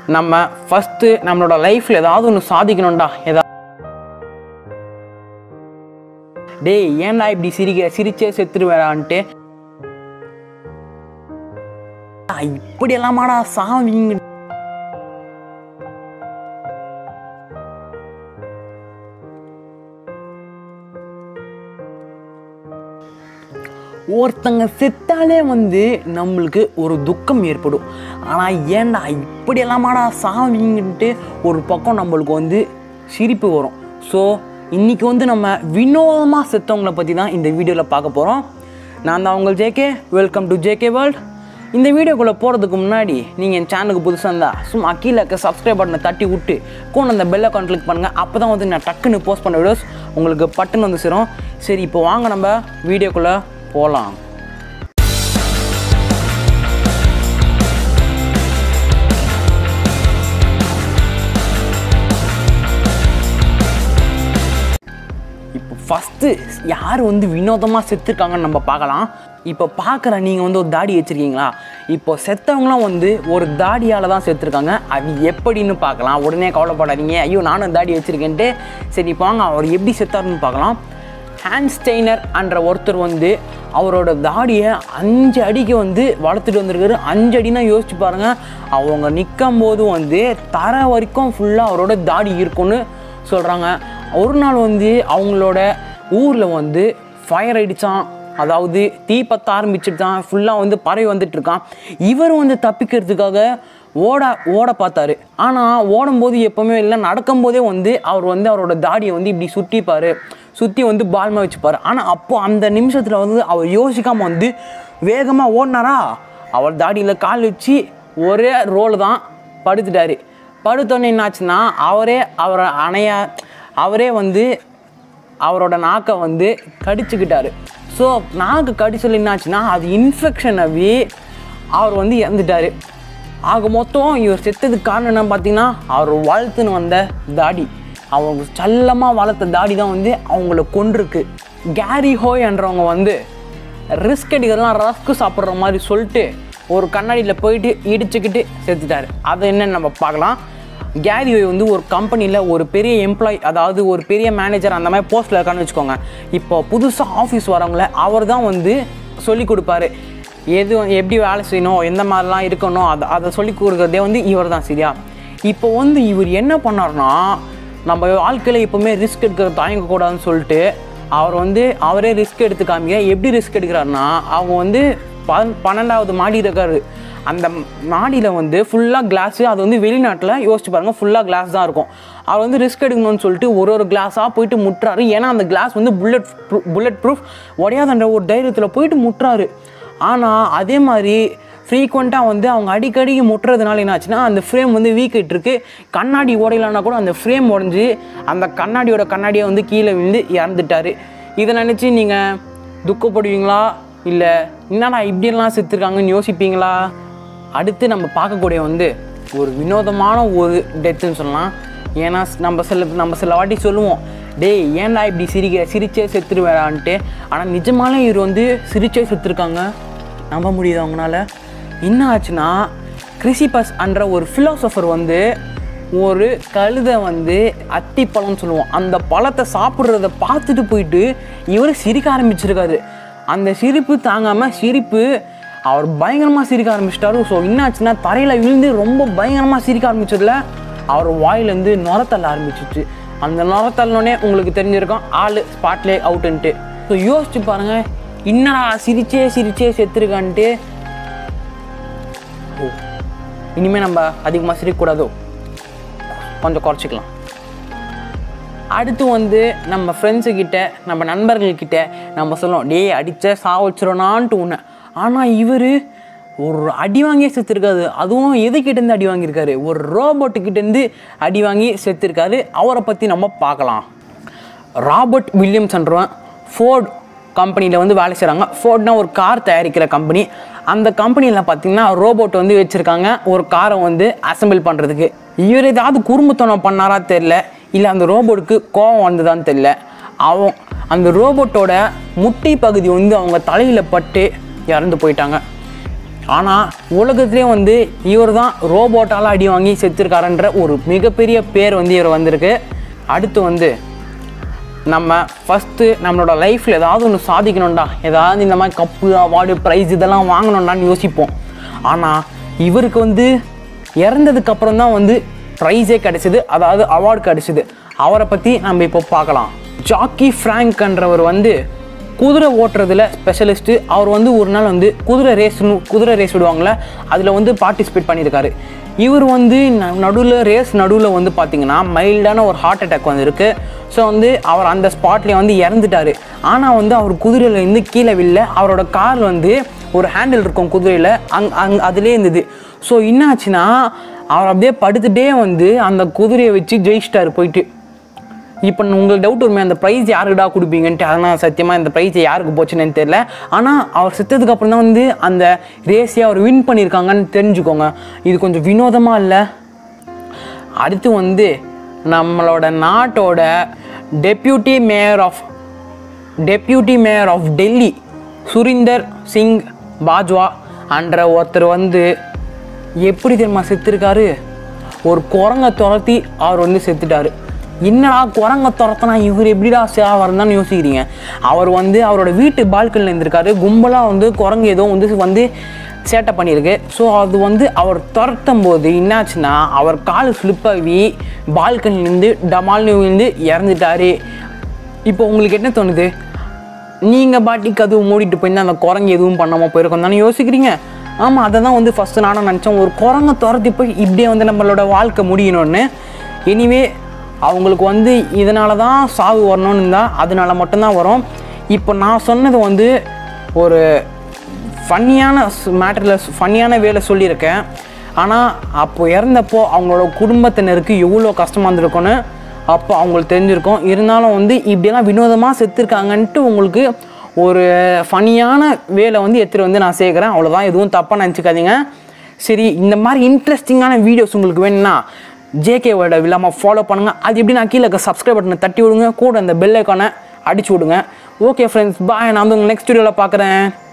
நம்ம ஃபஸ்ட்டு நம்மளோட லைஃப்பில் ஏதாவது ஒன்று சாதிக்கணும்டா ஏதாவது டேய் ஏன்டா இப்படி சிரிக்கிற சிரிச்சே செத்துருவேடான்ட்டு இப்படி எல்லாமாடா சாவிங்க ஒருத்தங்க செத்தாலே வந்து நம்மளுக்கு ஒரு துக்கம் ஏற்படும் ஆனால் ஏன்டா இப்படி எல்லாமாடா சாவிங்கன்ட்டு ஒரு பக்கம் நம்மளுக்கு வந்து சிரிப்பு வரும் ஸோ இன்றைக்கி வந்து நம்ம வினோதமாக செத்தவங்களை பற்றி தான் இந்த வீடியோவில் பார்க்க போகிறோம் நான் தான் உங்கள் JK welcome to JK world இந்த வீடியோக்குள்ளே போகிறதுக்கு முன்னாடி நீங்கள் என் சேனலுக்கு புதுசாக இருந்தால் சும்மா கீழே இருக்க சப்ஸ்கிரைப் பட்டனை தட்டி விட்டு கூட அந்த பெல் அக்கௌண்ட் கிளிக் பண்ணுங்கள் அப்போ தான் வந்து நான் டக்குன்னு போஸ்ட் பண்ண வீடியோஸ் உங்களுக்கு பட்டுன்னு வந்து சேரும் சரி இப்போ வாங்க நம்ம வீடியோக்குள்ளே போகலாம் இப்போ ஃபஸ்ட்டு யார் வந்து வினோதமாக செத்துருக்காங்கன்னு நம்ம பார்க்கலாம் இப்போ பார்க்குற நீங்கள் வந்து ஒரு தாடி வச்சுருக்கீங்களா இப்போ செத்தவங்களாம் வந்து ஒரு தாடியால் தான் செத்துருக்காங்க அது எப்படின்னு பார்க்கலாம் உடனே கவலைப்படாதீங்க ஐயோ நானும் தாடி வச்சுருக்கேன்ட்டு சரி இப்போ வாங்க அவர் எப்படி செத்தாருன்னு பார்க்கலாம் ஹேண்ட்ஸ்டெய்னர் என்ற ஒருத்தர் வந்து அவரோட தாடியை அஞ்சு அடிக்கு வந்து வளர்த்துட்டு வந்திருக்காரு அஞ்சு அடினா யோசிச்சு பாருங்கள் அவங்க நிற்கும் போது வந்து தர வரைக்கும் ஃபுல்லாக அவரோட தாடி இருக்கும்னு சொல்கிறாங்க ஒரு நாள் வந்து அவங்களோட ஊரில் வந்து ஃபயர் அடித்தான் அதாவது தீ பற்ற ஆரம்பிச்சிட்டான் ஃபுல்லாக வந்து பறவை வந்துட்டு இருக்கான் இவர் வந்து தப்பிக்கிறதுக்காக ஓட ஓட பார்த்தாரு ஆனால் ஓடும்போது எப்போவுமே இல்லை நடக்கும்போதே வந்து அவர் வந்து அவரோட தாடியை வந்து இப்படி சுற்றிப்பார் சுற்றி வந்து பால்மா வச்சுப்பார் ஆனால் அப்போ அந்த நிமிஷத்தில் வந்து அவர் யோசிக்காமல் வந்து வேகமாக ஓடினாரா அவர் தாடியில் கால் வச்சு ஒரே ரோல் தான் படுத்துட்டாரு படுத்தோன்னே என்னாச்சுன்னா அவரே அவரை அணையா அவரே வந்து அவரோட நாக்கை வந்து கடிச்சுக்கிட்டாரு ஸோ நாக்கு கடிச்சல் என்னாச்சுன்னா அது இன்ஃபெக்ஷன் ஆகி அவர் வந்து இறந்துட்டார் ஆக மொத்தம் இவர் செத்ததுக்கு காரணம் என்ன பார்த்தீங்கன்னா அவர் வளர்த்துன்னு வந்த தாடி அவங்க செல்லமாக வளர்த்த தாடி தான் வந்து அவங்கள கொண்டிருக்கு கேரி ஹோய் என்றவங்க வந்து ரிஸ்க் எடுக்கிறதுலாம் ரஸ்க்கு சாப்பிட்ற மாதிரி சொல்லிட்டு ஒரு கண்ணாடியில் போயிட்டு இடிச்சுக்கிட்டு செத்துட்டார் அது என்னன்னு நம்ம பார்க்கலாம் கேரி ஹோய் வந்து ஒரு கம்பெனியில் ஒரு பெரிய எம்ப்ளாய் அதாவது ஒரு பெரிய மேனேஜர் அந்த மாதிரி போஸ்ட்டில் இருக்கான்னு வச்சுக்கோங்க இப்போ புதுசாக ஆஃபீஸ் வரவங்கள அவர் தான் வந்து சொல்லி கொடுப்பாரு எது எப்படி வேலை செய்யணும் எந்த மாதிரிலாம் இருக்கணும் அதை அதை சொல்லி கொடுக்குறதே வந்து இவர் தான் சரியா இப்போ வந்து இவர் என்ன பண்ணார்னா நம்ம வாழ்க்கையில் எப்போவுமே ரிஸ்க் எடுக்கிற தயங்கக்கூடாதுன்னு சொல்லிட்டு அவர் வந்து அவரே ரிஸ்க் எடுத்து காமிக்க எப்படி ரிஸ்க் எடுக்கிறாருன்னா அவங்க வந்து பன் பன்னெண்டாவது மாடி இருக்காரு அந்த மாடியில் வந்து ஃபுல்லாக கிளாஸு அது வந்து வெளிநாட்டில் யோசிச்சு பாருங்கள் ஃபுல்லாக கிளாஸ் தான் இருக்கும் அவர் வந்து ரிஸ்க் எடுக்கணும்னு சொல்லிட்டு ஒரு ஒரு கிளாஸாக போயிட்டு முட்டுறாரு ஏன்னா அந்த கிளாஸ் வந்து புல்லட் புல்லட் ப்ரூஃப் உடையாதன்ற ஒரு தைரியத்தில் போயிட்டு முட்டுறாரு ஆனால் அதே மாதிரி ஃப்ரீக்வெண்ட்டாக வந்து அவங்க அடிக்கடி முட்டுறதுனால என்னாச்சுன்னா அந்த ஃப்ரேம் வந்து வீக் இருக்கு கண்ணாடி உடையலன்னா கூட அந்த ஃப்ரேம் உடஞ்சி அந்த கண்ணாடியோட கண்ணாடியை வந்து கீழே விழுந்து இறந்துட்டார் இதை நினச்சி நீங்கள் துக்கப்படுவீங்களா இல்லை என்னடா இப்படியெல்லாம் செத்துருக்காங்கன்னு யோசிப்பீங்களா அடுத்து நம்ம பார்க்கக்கூடிய வந்து ஒரு வினோதமான ஒரு டெத்துன்னு சொல்லலாம் ஏன்னா நம்ம சில நம்ம சில வாட்டி சொல்லுவோம் டேய் ஏன்டா இப்படி சிரிக்கிற சிரிச்சே செத்துருவேடான்ட்டு ஆனால் நிஜமாலே இவர் வந்து சிரிச்சே செத்துருக்காங்க நம்ப முடியுது அவங்களால என்ன ஆச்சுன்னா கிறிசிபஸ் என்ற ஒரு ஃபிலாசபர் வந்து ஒரு கழுதை வந்து அத்திப்பழம்னு சொல்லுவோம் அந்த பழத்தை சாப்பிட்றத பார்த்துட்டு போயிட்டு இவர் சிரிக்க ஆரம்பிச்சிருக்காரு அந்த சிரிப்பு தாங்காமல் சிரிப்பு அவர் பயங்கரமாக சிரிக்க ஆரம்பிச்சிட்டாரு ஸோ என்னாச்சுன்னா தரையில் விழுந்து ரொம்ப பயங்கரமாக சிரிக்க ஆரம்பிச்சதுல அவர் வாயிலேருந்து நுரத்தள்ள ஆரம்பிச்சிச்சு அந்த நுரத்தள்ளனோடனே உங்களுக்கு தெரிஞ்சிருக்கும் ஆள் ஸ்பாட்லே அவுட்டுன்ட்டு ஸோ யோசிச்சு பாருங்கள் என்னடா சிரிச்சே சிரிச்சே செத்துருக்கான்ட்டு ஓ இனிமேல் நம்ம அதிகமாக சிரிக்கக்கூடாதோ கொஞ்சம் குறைச்சிக்கலாம் அடுத்து வந்து நம்ம ஃப்ரெண்ட்ஸுக்கிட்ட நம்ம நண்பர்கள்கிட்ட நம்ம சொல்லுவோம் டேய் அடித்த சாவச்சிரோனான்ட்டு ஒன்று ஆனால் இவர் ஒரு அடி வாங்கியே செத்துருக்காரு அதுவும் எதுக்கிட்டேருந்து அடி வாங்கியிருக்காரு ஒரு ரோபோட்டுக்கிட்டேருந்து அடி வாங்கி செத்துருக்காரு அவரை பற்றி நம்ம பார்க்கலாம் ராபர்ட் வில்லியம்ஸ்ன்றவன் ஃபோர்ட் கம்பெனியில் வந்து வேலை செய்கிறாங்க ஃபோர்ட்னா ஒரு கார் தயாரிக்கிற கம்பெனி அந்த கம்பெனியில் பார்த்தீங்கன்னா ரோபோட் வந்து வச்சுருக்காங்க ஒரு காரை வந்து அசெம்பிள் பண்ணுறதுக்கு இவர் ஏதாவது குறும்புத்தனம் பண்ணாரா தெரில இல்லை அந்த ரோபோட்டுக்கு கோவம் வந்ததான்னு தெரில அவன் அந்த ரோபோட்டோட முட்டி பகுதி வந்து அவங்க தலையில் பட்டு இறந்து போயிட்டாங்க ஆனால் உலகத்திலே வந்து இவர் தான் ரோபோட்டால் அடி வாங்கி செத்துருக்காருன்ற ஒரு மிகப்பெரிய பேர் வந்து இவர் வந்திருக்கு அடுத்து வந்து நம்ம ஃபஸ்ட்டு நம்மளோட லைஃப்பில் ஏதாவது ஒன்று சாதிக்கணும்டா ஏதாவது இந்த மாதிரி கப்பு அவார்டு ப்ரைஸ் இதெல்லாம் வாங்கணும்டான்னு யோசிப்போம் ஆனால் இவருக்கு வந்து இறந்ததுக்கு அப்புறம் தான் வந்து ப்ரைஸே கிடைச்சிது அதாவது அவார்டு கிடைச்சிது அவரை பற்றி நம்ம இப்போ பார்க்கலாம் ஜாக்கி ஃப்ராங்க்ன்றவர் வந்து குதிரை ஓட்டுறதுல ஸ்பெஷலிஸ்ட்டு அவர் வந்து ஒரு நாள் வந்து குதிரை ரேஸ்னு குதிரை ரேஸ் விடுவாங்கள்ல அதில் வந்து பார்ட்டிசிபேட் பண்ணியிருக்காரு இவர் வந்து நடுவில் ரேஸ் நடுவில் வந்து பார்த்தீங்கன்னா மைல்டான ஒரு ஹார்ட் அட்டாக் வந்திருக்கு ஸோ வந்து அவர் அந்த ஸ்பாட்லேயே வந்து இறந்துட்டார் ஆனால் வந்து அவர் குதிரையிலேருந்து கீழே வில்ல அவரோட கார் வந்து ஒரு ஹேண்டில் இருக்கும் குதிரையில் அங் அங் அதுலேயே இருந்தது ஸோ என்னாச்சுன்னா அவர் அப்படியே படுத்துட்டே வந்து அந்த குதிரையை வச்சு ஜெயிச்சிட்டாரு போயிட்டு இப்போ உங்களுக்கு டவுட் வருமே அந்த ப்ரைஸ் யாருக்குடா கொடுப்பீங்கன்ட்டு அதனால் சத்தியமாக இந்த ப்ரைஸ் யாருக்கு போச்சுன்னு எனக்கு தெரியல ஆனால் அவர் செத்ததுக்கு அப்புறம் தான் வந்து அந்த ரேஸே அவர் வின் பண்ணியிருக்காங்கன்னு தெரிஞ்சுக்கோங்க இது கொஞ்சம் வினோதமாக இல்லை அடுத்து வந்து நம்மளோட நாட்டோட deputy mayor of deputy mayor of Delhi Surinder Singh Bajwa என்ற ஒருத்தர் வந்து எப்படி தெரியுமா செத்துருக்காரு ஒரு குரங்கை துரத்தி அவர் வந்து செத்துட்டாரு என்னடா குரங்க துரத்தினா இவர் எப்படிடா சேவாரம் தான் யோசிக்கிறீங்க அவர் வந்து அவரோட வீட்டு பால்கனியில் இருந்திருக்காரு கும்பலாக வந்து குரங்கு ஏதோ வந்து வந்து சேட்டை பண்ணியிருக்கு ஸோ அது வந்து அவர் துரத்தும் போது என்னாச்சுன்னா அவர் கால் ஸ்லிப் ஆகி பால்கனிலேருந்து டமால்னு விழுந்து இறந்துட்டாரு இப்போ உங்களுக்கு என்ன தோணுது நீங்கள் பாட்டிக்கு அதுவும் மூடிட்டு போயிருந்தா அந்த குரங்கு எதுவும் பண்ணாமல் போயிருக்கோம் தானே யோசிக்கிறீங்க ஆமாம் அதை தான் வந்து ஃபஸ்ட்டு நானும் நினச்சேன் ஒரு குரங்கை துரத்தி போய் இப்படியே வந்து நம்மளோட வாழ்க்கை முடியணும்னு எனிவே அவங்களுக்கு வந்து இதனால தான் சாவு வரணும்னு இருந்தால் அதனால மட்டும்தான் வரும் இப்போ நான் சொன்னது வந்து ஒரு ஃபன்னியான மேட்டரில் ஃபன்னியான வேலை சொல்லியிருக்கேன் ஆனால் அப்போ இறந்தப்போ அவங்களோட குடும்பத்தினருக்கு எவ்வளோ கஷ்டமாக இருந்திருக்கும்னு அப்போ அவங்களுக்கு தெரிஞ்சிருக்கும் இருந்தாலும் வந்து இப்படியெல்லாம் வினோதமாக செத்துருக்காங்கன்ட்டு உங்களுக்கு ஒரு ஃபனியான வேலை வந்து எடுத்துகிட்டு வந்து நான் சேர்க்குறேன் அவ்வளோதான் எதுவும் தப்பாக நினச்சிக்காதீங்க சரி இந்த மாதிரி இன்ட்ரெஸ்டிங்கான வீடியோஸ் உங்களுக்கு வேணும்னா ஜேகே வேர்டை இல்லாமல் ஃபாலோ பண்ணுங்கள் அது எப்படி நான் கீழே இருக்க சப்ஸ்கிரைப் பட்டனை தட்டி விடுங்க கூட அந்த பெல் ஐக்கானை அடிச்சு விடுங்க ஓகே ஃப்ரெண்ட்ஸ் பாய் நான் வந்து உங்கள் நெக்ஸ்ட் வீடியோவில் பார்க்குறேன்